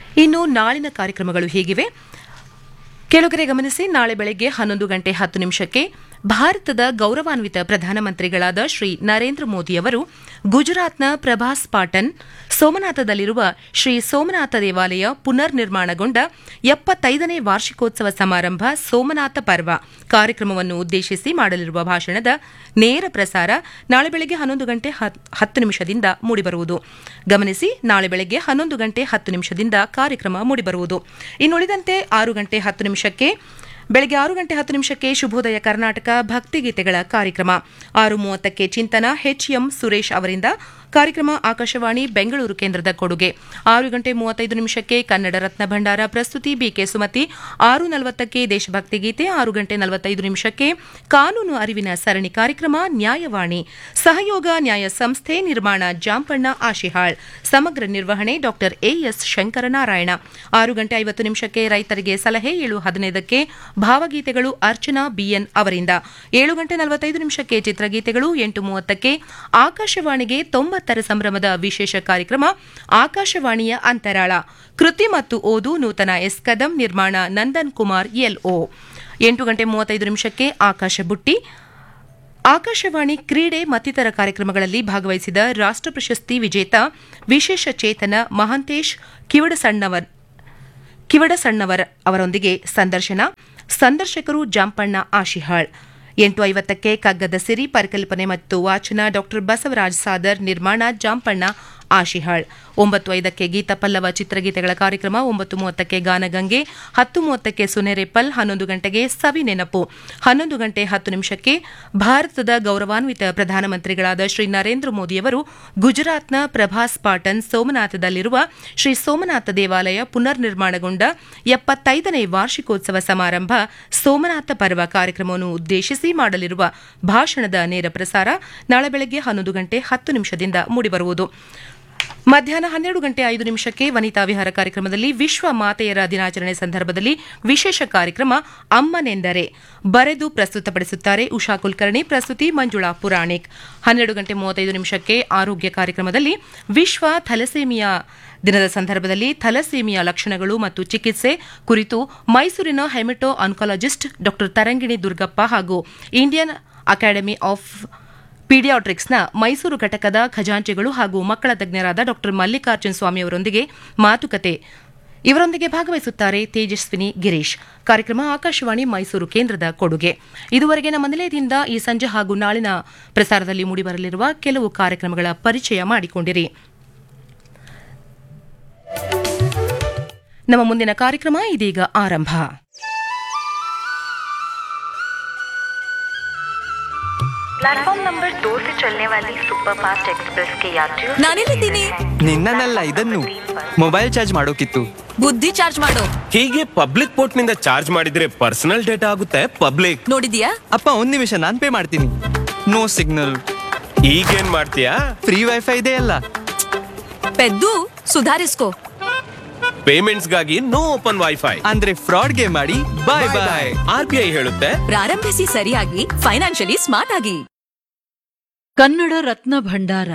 ಇನ್ನು ನಾಳಿನ ಕಾರ್ಯಕ್ರಮಗಳು ಹೀಗಿವೆ ಕೆಲವರೆ ಗಮನಿಸಿ ನಾಳೆ ಬೆಳಗ್ಗೆ ಹನ್ನೊಂದು ಗಂಟೆ ಹತ್ತು ನಿಮಿಷಕ್ಕೆ ಭಾರತದ ಗೌರವಾನ್ವಿತ ಪ್ರಧಾನಮಂತ್ರಿಗಳಾದ ಶ್ರೀ ನರೇಂದ್ರ ಮೋದಿಯವರು ಗುಜರಾತ್ನ ಪ್ರಭಾಸ್ ಪಾಟನ್ ಸೋಮನಾಥದಲ್ಲಿರುವ ಶ್ರೀ ಸೋಮನಾಥ ದೇವಾಲಯ ಪುನರ್ ನಿರ್ಮಾಣಗೊಂಡ ಎಪ್ಪತ್ತೈದನೇ ವಾರ್ಷಿಕೋತ್ಸವ ಸಮಾರಂಭ ಸೋಮನಾಥ ಪರ್ವ ಕಾರ್ಯಕ್ರಮವನ್ನು ಉದ್ದೇಶಿಸಿ ಮಾಡಲಿರುವ ಭಾಷಣದ ನೇರ ಪ್ರಸಾರ ನಾಳೆ ಬೆಳಗ್ಗೆ ಹನ್ನೊಂದು ಗಂಟೆ ಹತ್ತು ನಿಮಿಷದಿಂದ ಮೂಡಿಬರುವುದು ಗಮನಿಸಿ ನಾಳೆ ಬೆಳಗ್ಗೆ ಹನ್ನೊಂದು ಗಂಟೆ ಹತ್ತು ನಿಮಿಷದಿಂದ ಕಾರ್ಯಕ್ರಮ ಮೂಡಿಬರುವುದು ಇನ್ನುಳಿದಂತೆ ಆರು ಗಂಟೆ ಹತ್ತು ನಿಮಿಷಕ್ಕೆ ಬೆಳಗ್ಗೆ ಆರು ಗಂಟೆ ಹತ್ತು ನಿಮಿಷಕ್ಕೆ ಶುಭೋದಯ ಕರ್ನಾಟಕ ಭಕ್ತಿಗೀತೆಗಳ ಕಾರ್ಯಕ್ರಮ ಆರು ಮೂವತ್ತಕ್ಕೆ ಚಿಂತನ ಎಚ್ಎಂ ಸುರೇಶ್ ಅವರಿಂದ ಕಾರ್ಯಕ್ರಮ ಆಕಾಶವಾಣಿ ಬೆಂಗಳೂರು ಕೇಂದ್ರದ ಕೊಡುಗೆ ಆರು ಗಂಟೆ ಮೂವತ್ತೈದು ನಿಮಿಷಕ್ಕೆ ಕನ್ನಡ ರತ್ನ ಭಂಡಾರ ಪ್ರಸ್ತುತಿ ಬಿಕೆ ಸುಮತಿ ಆರು ನಲವತ್ತಕ್ಕೆ ದೇಶಭಕ್ತಿ ಗೀತೆ ಆರು ಗಂಟೆ ನಲವತ್ತೈದು ನಿಮಿಷಕ್ಕೆ ಕಾನೂನು ಅರಿವಿನ ಸರಣಿ ಕಾರ್ಯಕ್ರಮ ನ್ಯಾಯವಾಣಿ ಸಹಯೋಗ ನ್ಯಾಯ ಸಂಸ್ಥೆ ನಿರ್ಮಾಣ ಜಾಂಪಣ್ಣ ಆಶಿಹಾಳ್ ಸಮಗ್ರ ನಿರ್ವಹಣೆ ಡಾ ಎಎಸ್ ಶಂಕರನಾರಾಯಣ ಆರು ಗಂಟೆ ಐವತ್ತು ನಿಮಿಷಕ್ಕೆ ರೈತರಿಗೆ ಸಲಹೆ ಏಳು ಹದಿನೈದಕ್ಕೆ ಭಾವಗೀತೆಗಳು ಅರ್ಚನಾ ಬಿಎನ್ ಅವರಿಂದ ಏಳು ಗಂಟೆ ನಲವತ್ತೈದು ನಿಮಿಷಕ್ಕೆ ಚಿತ್ರಗೀತೆಗಳು ಎಂಟು ಮೂವತ್ತಕ್ಕೆ ಆಕಾಶವಾಣಿಗೆ ತೊಂಬತ್ತರ ಸಂಭ್ರಮದ ವಿಶೇಷ ಕಾರ್ಯಕ್ರಮ ಆಕಾಶವಾಣಿಯ ಅಂತರಾಳ ಕೃತಿ ಮತ್ತು ಓದು ನೂತನ ಎಸ್ ಕದಂ ನಿರ್ಮಾಣ ನಂದನ್ ಕುಮಾರ್ ಎಲ್ಒ ಎಂಟು ಗಂಟೆ ಮೂವತ್ತೈದು ನಿಮಿಷಕ್ಕೆ ಆಕಾಶ ಬುಟ್ಟಿ ಆಕಾಶವಾಣಿ ಕ್ರೀಡೆ ಮತ್ತಿತರ ಕಾರ್ಯಕ್ರಮಗಳಲ್ಲಿ ಭಾಗವಹಿಸಿದ ರಾಷ್ಟ ಪ್ರಶಸ್ತಿ ವಿಜೇತ ವಿಶೇಷ ಚೇತನ ಮಹಾಂತೇಶ್ ಕಿವಡಸಣ್ಣವರ್ ಕಿವಡಸಣ್ಣವರ್ ಅವರೊಂದಿಗೆ ಸಂದರ್ಶನ ಸಂದರ್ಶಕರು ಜಾಂಪಣ್ಣ ಆಶಿಹಾಳ್ ಎಂಟು ಐವತ್ತಕ್ಕೆ ಕಗ್ಗದ ಸಿರಿ ಪರಿಕಲ್ಪನೆ ಮತ್ತು ವಾಚನ ಡಾ ಬಸವರಾಜ್ ಸಾದರ್ ನಿರ್ಮಾಣ ಜಾಂಪಣ್ಣ ಆಶಿಹಾಳ್ ಒಂಬತ್ತು ಐದಕ್ಕೆ ಗೀತ ಪಲ್ಲವ ಚಿತ್ರಗೀತೆಗಳ ಕಾರ್ಯಕ್ರಮ ಒಂಬತ್ತು ಮೂವತ್ತಕ್ಕೆ ಗಾನಗಂಗೆ ಹತ್ತು ಮೂವತ್ತಕ್ಕೆ ಸುನೆರೆಪ್ಪಲ್ ಹನ್ನೊಂದು ಗಂಟೆಗೆ ಸವಿ ನೆನಪು ಹನ್ನೊಂದು ಗಂಟೆ ಹತ್ತು ನಿಮಿಷಕ್ಕೆ ಭಾರತದ ಗೌರವಾನ್ವಿತ ಪ್ರಧಾನಮಂತ್ರಿಗಳಾದ ಶ್ರೀ ನರೇಂದ್ರ ಮೋದಿಯವರು ಗುಜರಾತ್ನ ಪ್ರಭಾಸ್ ಪಾಟನ್ ಸೋಮನಾಥದಲ್ಲಿರುವ ಶ್ರೀ ಸೋಮನಾಥ ದೇವಾಲಯ ಪುನರ್ ನಿರ್ಮಾಣಗೊಂಡ ಎಪ್ಪತ್ತೈದನೇ ವಾರ್ಷಿಕೋತ್ಸವ ಸಮಾರಂಭ ಸೋಮನಾಥ ಪರ್ವ ಕಾರ್ಯಕ್ರಮವನ್ನು ಉದ್ದೇಶಿಸಿ ಮಾಡಲಿರುವ ಭಾಷಣದ ನೇರ ಪ್ರಸಾರ ನಾಳೆ ಬೆಳಗ್ಗೆ ಹನ್ನೊಂದು ಗಂಟೆ ಹತ್ತು ನಿಮಿಷದಿಂದ ಮೂಡಿಬರುವುದು ಮಧ್ಯಾಹ್ನ ಹನ್ನೆರಡು ಗಂಟೆ ಐದು ನಿಮಿಷಕ್ಕೆ ವನಿತಾ ವಿಹಾರ ಕಾರ್ಯಕ್ರಮದಲ್ಲಿ ವಿಶ್ವ ಮಾತೆಯರ ದಿನಾಚರಣೆ ಸಂದರ್ಭದಲ್ಲಿ ವಿಶೇಷ ಕಾರ್ಯಕ್ರಮ ಅಮ್ಮನೆಂದರೆ ಬರೆದು ಪ್ರಸ್ತುತಪಡಿಸುತ್ತಾರೆ ಉಷಾ ಕುಲಕರ್ಣಿ ಪ್ರಸ್ತುತಿ ಮಂಜುಳಾ ಪುರಾಣಿಕ್ ಹನ್ನೆರಡು ಗಂಟೆ ಮೂವತ್ತೈದು ನಿಮಿಷಕ್ಕೆ ಆರೋಗ್ಯ ಕಾರ್ಯಕ್ರಮದಲ್ಲಿ ವಿಶ್ವ ಥಲಸೇಮಿಯಾ ದಿನದ ಸಂದರ್ಭದಲ್ಲಿ ಥಲಸೇಮಿಯಾ ಲಕ್ಷಣಗಳು ಮತ್ತು ಚಿಕಿತ್ಸೆ ಕುರಿತು ಮೈಸೂರಿನ ಹೆಮಿಟೋ ಆನ್ಕಾಲಜಿಸ್ಟ್ ಡಾ ತರಂಗಿಣಿ ದುರ್ಗಪ್ಪ ಹಾಗೂ ಇಂಡಿಯನ್ ಅಕಾಡೆಮಿ ಆಫ್ ಪೀಡಿಯಾಟ್ರಿಕ್ಸ್ನ ಮೈಸೂರು ಘಟಕದ ಖಜಾಂಚಿಗಳು ಹಾಗೂ ಮಕ್ಕಳ ತಜ್ಞರಾದ ಡಾ ಮಲ್ಲಿಕಾರ್ಜುನ ಸ್ವಾಮಿ ಅವರೊಂದಿಗೆ ಮಾತುಕತೆ ಇವರೊಂದಿಗೆ ಭಾಗವಹಿಸುತ್ತಾರೆ ತೇಜಸ್ವಿನಿ ಗಿರೀಶ್ ಕಾರ್ಯಕ್ರಮ ಆಕಾಶವಾಣಿ ಮೈಸೂರು ಕೇಂದ್ರದ ಕೊಡುಗೆ ಇದುವರೆಗೆ ನಮ್ಮ ನಿಲಯದಿಂದ ಈ ಸಂಜೆ ಹಾಗೂ ನಾಳಿನ ಪ್ರಸಾರದಲ್ಲಿ ಮೂಡಿಬರಲಿರುವ ಕೆಲವು ಕಾರ್ಯಕ್ರಮಗಳ ಪರಿಚಯ ಮಾಡಿಕೊಂಡಿರಿ ನಮ್ಮ ಮುಂದಿನ ಕಾರ್ಯಕ್ರಮ ಇದೀಗ ಆರಂಭ प्लेटफॉर्म नंबर दो से चलने वाली सुपरफास्ट एक्सप्रेस के यात्रियों से ನಾನಿಲ್ಲಿದ್ದೀನಿ ನಿನ್ನನ್ನಲ್ಲ ಇದನ್ನು ಮೊಬೈಲ್ ಚಾರ್ಜ್ ಮಾಡೋಕಿತ್ತು ಬುದ್ಧಿ ಚಾರ್ಜ್ ಮಾಡು ಹೀಗೆ ಪಬ್ಲಿಕ್ ಪೋರ್ಟ್ ನಿಂದ ಚಾರ್ಜ್ ಮಾಡಿದ್ರೆ ಪರ್ಸನಲ್ ಡೇಟಾ ಆಗುತ್ತೆ ಪಬ್ಲಿಕ್ ನೋಡಿದ್ಯಾ ಅಪ್ಪ ಒಂದ್ ನಿಮಿಷ ನಾನ್ ಪೇ ಮಾಡ್ತೀನಿ ನೋ ಸಿಗ್ನಲ್ ಈಗೇನ್ ಮಾಡ್ತೀಯಾ ಫ್ರೀ ವೈಫೈ ಇದೆ ಅಲ್ಲ ಪೆದ್ದು ಸುಧಾರಿಸ್ಕೋ ಪೇಮೆಂಟ್ಸ್ ಗಾಗಿ ನೋ ಓಪನ್ ವೈಫೈ ಅಂದ್ರೆ ಫ್ರಾಡ್ಗೆ ಮಾಡಿ bye bye R B I ಹೇಳುತ್ತೆ ಪ್ರಾರಂಭಿಸಿ ಸರಿಯಾಗಿ ಫೈನಾನ್ಷಿಯಲಿ ಸ್ಮಾರ್ಟ್ ಆಗಿ ಕನ್ನಡ ರತ್ನ ಭಂಡಾರ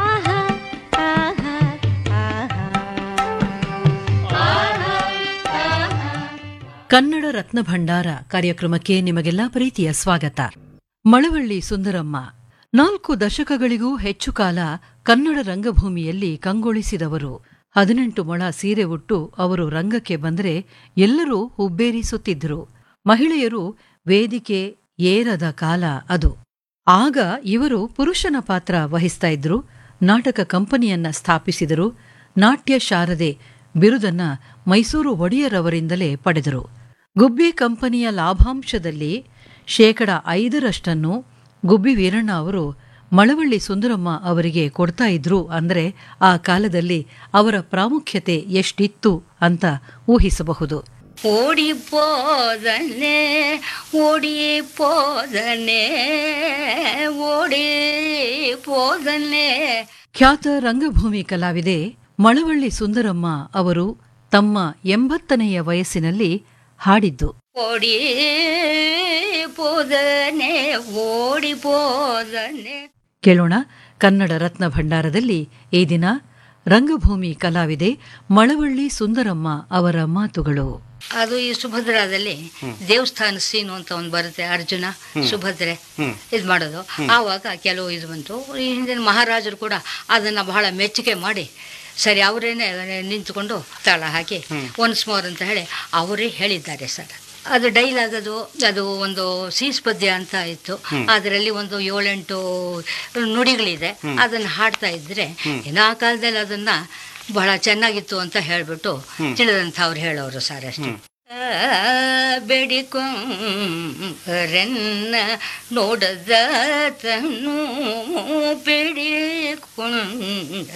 ಕನ್ನಡ ರತ್ನ ಭಂಡಾರ ಕಾರ್ಯಕ್ರಮಕ್ಕೆ ನಿಮಗೆಲ್ಲ ಪ್ರೀತಿಯ ಸ್ವಾಗತ ಮಳವಳ್ಳಿ ಸುಂದರಮ್ಮ ನಾಲ್ಕು ದಶಕಗಳಿಗೂ ಹೆಚ್ಚು ಕಾಲ ಕನ್ನಡ ರಂಗಭೂಮಿಯಲ್ಲಿ ಕಂಗೊಳಿಸಿದವರು ಹದಿನೆಂಟು ಮೊಳ ಸೀರೆ ಉಟ್ಟು ಅವರು ರಂಗಕ್ಕೆ ಬಂದರೆ ಎಲ್ಲರೂ ಹುಬ್ಬೇರಿಸುತ್ತಿದ್ದರು ಮಹಿಳೆಯರು ವೇದಿಕೆ ಏರದ ಕಾಲ ಅದು ಆಗ ಇವರು ಪುರುಷನ ಪಾತ್ರ ವಹಿಸ್ತಾ ಇದ್ರು ನಾಟಕ ಕಂಪನಿಯನ್ನ ಸ್ಥಾಪಿಸಿದರು ನಾಟ್ಯ ಶಾರದೆ ಬಿರುದನ್ನ ಮೈಸೂರು ಒಡೆಯರವರಿಂದಲೇ ಪಡೆದರು ಗುಬ್ಬಿ ಕಂಪನಿಯ ಲಾಭಾಂಶದಲ್ಲಿ ಶೇಕಡ ಐದರಷ್ಟನ್ನು ಗುಬ್ಬಿ ವೀರಣ್ಣ ಅವರು ಮಳವಳ್ಳಿ ಸುಂದರಮ್ಮ ಅವರಿಗೆ ಕೊಡ್ತಾ ಇದ್ರು ಅಂದ್ರೆ ಆ ಕಾಲದಲ್ಲಿ ಅವರ ಪ್ರಾಮುಖ್ಯತೆ ಎಷ್ಟಿತ್ತು ಅಂತ ಊಹಿಸಬಹುದು ஓடி போதனே ஓடி போதனே ஓடி போதனே ಖ್ಯಾತ ರಂಗಭೂಮಿ ಕಲಾವಿದೆ ಮಳವಳ್ಳಿ ಸುಂದರಮ್ಮ ಅವರು ತಮ್ಮ ಎಂಬತ್ತನೆಯ ವಯಸ್ಸಿನಲ್ಲಿ ಹಾಡಿದ್ದು ஓடி போதனே ஓடி போதனே ಕೇಳೋಣ ಕನ್ನಡ ರತ್ನ ಭಂಡಾರದಲ್ಲಿ ಈ ದಿನ ರಂಗಭೂಮಿ ಕಲಾವಿದೆ ಮಳವಳ್ಳಿ ಸುಂದರಮ್ಮ ಅವರ ಮಾತುಗಳು ಅದು ಈ ಸುಭದ್ರಾದಲ್ಲಿ ದೇವಸ್ಥಾನ ಸೀನು ಅಂತ ಒಂದು ಬರುತ್ತೆ ಅರ್ಜುನ ಸುಭದ್ರೆ ಇದು ಮಾಡೋದು ಆವಾಗ ಕೆಲವು ಇದು ಬಂತು ಈ ಹಿಂದಿನ ಮಹಾರಾಜರು ಕೂಡ ಅದನ್ನ ಬಹಳ ಮೆಚ್ಚುಗೆ ಮಾಡಿ ಸರಿ ಅವರೇನೆ ನಿಂತ್ಕೊಂಡು ತಾಳ ಹಾಕಿ ಒನ್ಸ್ ಮೋರ್ ಅಂತ ಹೇಳಿ ಅವರೇ ಹೇಳಿದ್ದಾರೆ ಸರ್ ಅದು ಡೈಲಾಗ್ ಅದು ಅದು ಒಂದು ಸೀಸ್ ಪದ್ಯ ಅಂತ ಇತ್ತು ಅದರಲ್ಲಿ ಒಂದು ಏಳೆಂಟು ನುಡಿಗಳಿದೆ ಅದನ್ನ ಹಾಡ್ತಾ ಇದ್ರೆ ಏನೋ ಆ ಕಾಲದಲ್ಲಿ ಅದನ್ನ ಬಹಳ ಚೆನ್ನಾಗಿತ್ತು ಅಂತ ಹೇಳ್ಬಿಟ್ಟು ತಿಳಿದಂಥ ಅವ್ರು ಹೇಳೋರು ಸರ್ ಅಷ್ಟೇ ಬೆಡಿಕೊಂರೆನ್ನ ನೋಡದ ತನು ಬೆಡಿಕೊಂಡ